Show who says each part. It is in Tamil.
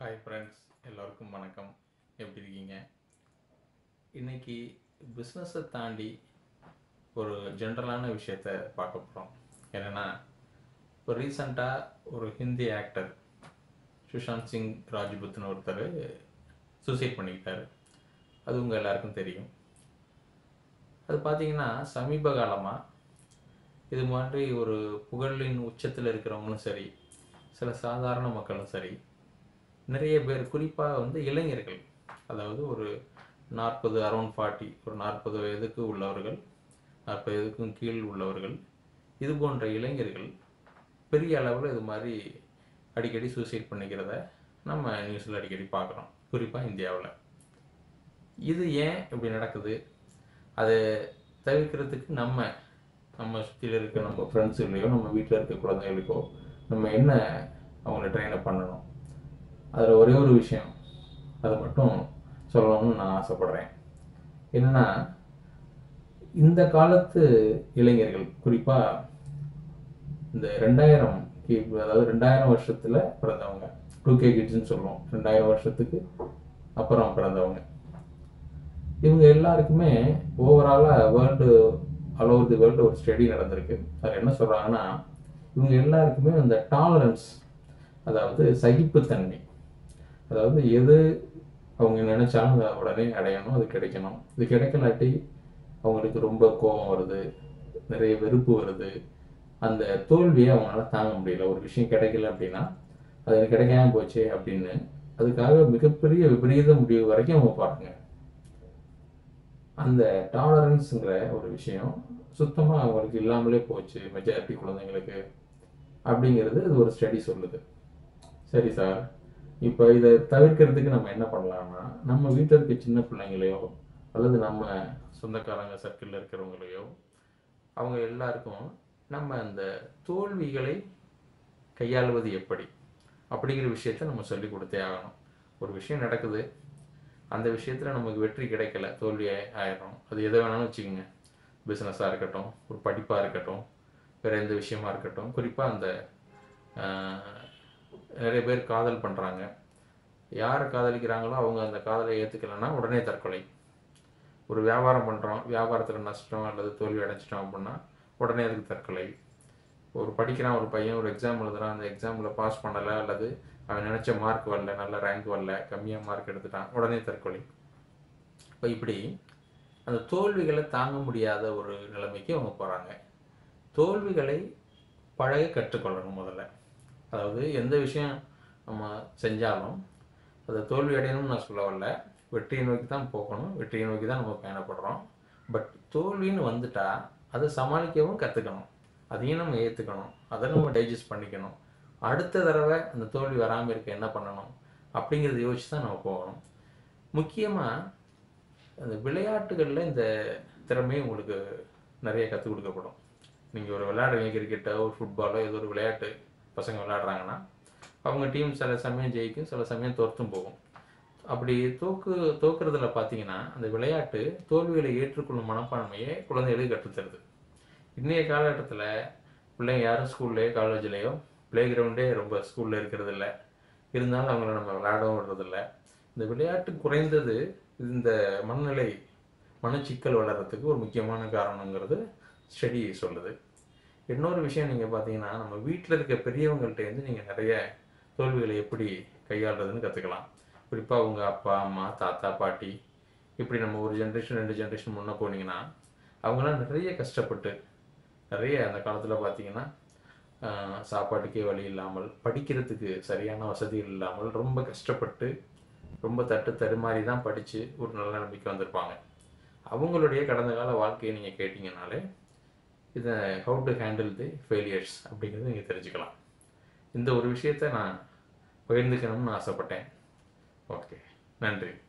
Speaker 1: ஹாய் ஃப்ரெண்ட்ஸ் எல்லோருக்கும் வணக்கம் எப்படி இருக்கீங்க இன்னைக்கு பிஸ்னஸை தாண்டி ஒரு ஜென்ரலான விஷயத்த பார்க்க போகிறோம் என்னென்னா இப்போ ரீசண்டாக ஒரு ஹிந்தி ஆக்டர் சுஷாந்த் சிங் ராஜ்புத்னு ஒருத்தர் சூசைட் பண்ணிக்கிட்டாரு அது உங்கள் எல்லாருக்கும் தெரியும் அது பார்த்தீங்கன்னா சமீப காலமாக இது மாதிரி ஒரு புகழின் உச்சத்தில் இருக்கிறவங்களும் சரி சில சாதாரண மக்களும் சரி நிறைய பேர் குறிப்பாக வந்து இளைஞர்கள் அதாவது ஒரு நாற்பது அரௌண்ட் ஃபார்ட்டி ஒரு நாற்பது வயதுக்கு உள்ளவர்கள் நாற்பது வயதுக்கும் கீழ் உள்ளவர்கள் இது போன்ற இளைஞர்கள் பெரிய அளவில் இது மாதிரி அடிக்கடி சூசைட் பண்ணிக்கிறத நம்ம நியூஸில் அடிக்கடி பார்க்குறோம் குறிப்பாக இந்தியாவில் இது ஏன் இப்படி நடக்குது அதை தவிர்க்கிறதுக்கு நம்ம நம்ம சுற்றியில் இருக்க நம்ம ஃப்ரெண்ட்ஸுகளையோ நம்ம வீட்டில் இருக்க குழந்தைகளுக்கோ நம்ம என்ன அவங்கள ட்ரெயினப் பண்ணணும் அதில் ஒரே ஒரு விஷயம் அதை மட்டும் சொல்லணும்னு நான் ஆசைப்படுறேன் என்னன்னா இந்த காலத்து இளைஞர்கள் குறிப்பாக இந்த ரெண்டாயிரம் கி- அதாவது ரெண்டாயிரம் வருஷத்தில் பிறந்தவங்க டூ கே கிட்ஸ்ன்னு சொல்லுவோம் ரெண்டாயிரம் வருஷத்துக்கு அப்புறம் பிறந்தவங்க இவங்க எல்லாருக்குமே ஓவராலாக world all over the world ஒரு ஸ்டடி நடந்திருக்கு அது என்ன சொல்கிறாங்கன்னா இவங்க எல்லாருக்குமே அந்த டாலரன்ஸ் அதாவது சகிப்புத்தன்மை அதாவது எது அவங்க நினைச்சாலும் அதை உடனே அடையணும் அது கிடைக்கணும் இது கிடைக்கலாட்டி அவங்களுக்கு ரொம்ப கோபம் வருது நிறைய வெறுப்பு வருது அந்த தோல்வியை அவங்களால தாங்க முடியல ஒரு விஷயம் கிடைக்கல அப்படின்னா அது எனக்கு கிடைக்காம போச்சே அப்படின்னு அதுக்காக மிகப்பெரிய விபரீத முடிவு வரைக்கும் அவங்க பாருங்க அந்த டாலரன்ஸுங்கிற ஒரு விஷயம் சுத்தமாக அவங்களுக்கு இல்லாமலே போச்சு மெஜாரிட்டி குழந்தைங்களுக்கு அப்படிங்கிறது இது ஒரு ஸ்டடி சொல்லுது சரி சார் இப்போ இதை தவிர்க்கிறதுக்கு நம்ம என்ன பண்ணலாம்னா நம்ம வீட்டில் இருக்க சின்ன பிள்ளைங்களையோ அல்லது நம்ம சொந்தக்காரங்க சர்க்கிளில் இருக்கிறவங்களையோ அவங்க எல்லாருக்கும் நம்ம அந்த தோல்விகளை கையாளுவது எப்படி அப்படிங்கிற விஷயத்த நம்ம சொல்லி கொடுத்தே ஆகணும் ஒரு விஷயம் நடக்குது அந்த விஷயத்தில் நமக்கு வெற்றி கிடைக்கல தோல்வி ஆயி- ஆயிடும் அது எதை வேணாலும் வச்சுக்கோங்க பிஸ்னஸாக இருக்கட்டும் ஒரு படிப்பாக இருக்கட்டும் வேறு எந்த விஷயமா இருக்கட்டும் குறிப்பாக அந்த ஆஹ், நிறைய பேர் காதல் பண்ணுறாங்க யார் காதலிக்கிறாங்களோ அவங்க அந்த காதலை ஏற்றுக்கலைன்னா உடனே தற்கொலை ஒரு வியாபாரம் பண்ணுறோம் வியாபாரத்தில் நஷ்டம் அல்லது தோல்வி அடைஞ்சிட்டோம் அப்படின்னா உடனே அதுக்கு தற்கொலை ஒரு படிக்கிறான் ஒரு பையன் ஒரு எக்ஸாம் எழுதுறான் அந்த எக்ஸாமில் பாஸ் பண்ணலை அல்லது அவன் நினச்ச மார்க் வரல நல்ல ரேங்க் வரல கம்மியாக மார்க் எடுத்துட்டான் உடனே தற்கொலை இப்போ இப்படி அந்த தோல்விகளை தாங்க முடியாத ஒரு நிலைமைக்கு அவங்க போகிறாங்க தோல்விகளை பழக கற்றுக்கொள்ளணும் முதல்ல அதாவது எந்த விஷயம் நம்ம செஞ்சாலும் அதை தோல்வி அடையணும்னு நான் சொல்ல வரல வெற்றியை நோக்கி தான் போகணும் வெற்றியை நோக்கி தான் நம்ம பயணப்படுறோம் பட் தோல்வின்னு வந்துட்டா அதை சமாளிக்கவும் கற்றுக்கணும் அதையும் நம்ம ஏற்றுக்கணும் அதை நம்ம டைஜஸ்ட் பண்ணிக்கணும் அடுத்த தடவை அந்த தோல்வி வராமல் இருக்க என்ன பண்ணணும் அப்படிங்கிறத யோசிச்சு தான் நம்ம போகணும் முக்கியமாக அந்த விளையாட்டுகளில் இந்த திறமை உங்களுக்கு நிறைய கற்றுக் கொடுக்கப்படும் நீங்கள் ஒரு விளையாடுறீங்க கிரிக்கெட்டோ ஒரு ஃபுட்பாலோ ஏதோ ஒரு விளையாட்டு பசங்க விளையாடுறாங்கன்னா அவங்க டீம் சில சமயம் ஜெயிக்கும் சில சமயம் தோற்றும் போகும் அப்படி தோக்கு தோக்குறதுல பார்த்தீங்கன்னா அந்த விளையாட்டு தோல்விகளை ஏற்றுக்கொள்ளும் மனப்பான்மையை குழந்தைகளுக்கு கற்றுத்தருது இன்றைய காலகட்டத்தில் பிள்ளைங்க யாரும் ஸ்கூல்லையோ காலேஜ்லேயோ ப்ளே கிரவுண்டே ரொம்ப ஸ்கூலில் இருக்கிறது இல்ல இருந்தாலும் அவங்கள நம்ம விளையாடவும் விடுறதில்ல இந்த விளையாட்டு குறைந்தது இந்த மனநிலை மனச்சிக்கல் வளர்கிறதுக்கு ஒரு முக்கியமான காரணங்கிறது ஸ்டடி சொல்லுது இன்னொரு விஷயம் நீங்கள் பார்த்தீங்கன்னா நம்ம வீட்டில் இருக்க பெரியவங்கள்ட்டேருந்து நீங்கள் நிறைய தோல்விகளை எப்படி கையாளுறதுன்னு கற்றுக்கலாம் குறிப்பாக உங்கள் அப்பா அம்மா தாத்தா பாட்டி இப்படி நம்ம ஒரு ஜென்ரேஷன் ரெண்டு ஜென்ரேஷன் முன்னே போனீங்கன்னா அவங்களாம் நிறைய கஷ்டப்பட்டு நிறைய அந்த காலத்தில் பார்த்தீங்கன்னா ஆஹ், சாப்பாட்டுக்கே வழி இல்லாமல் படிக்கிறதுக்கு சரியான வசதிகள் இல்லாமல் ரொம்ப கஷ்டப்பட்டு ரொம்ப தட்டு தடுமாறி தான் படித்து ஒரு நல்ல நம்பிக்கை வந்திருப்பாங்க அவங்களுடைய கடந்த கால வாழ்க்கையை நீங்கள் கேட்டிங்கனாலே இதை how to handle the failures அப்படிங்கிறது நீங்கள் தெரிஞ்சுக்கலாம் இந்த ஒரு விஷயத்தை நான் பகிர்ந்துக்கணும்னு ஆசைப்பட்டேன் ஓகே நன்றி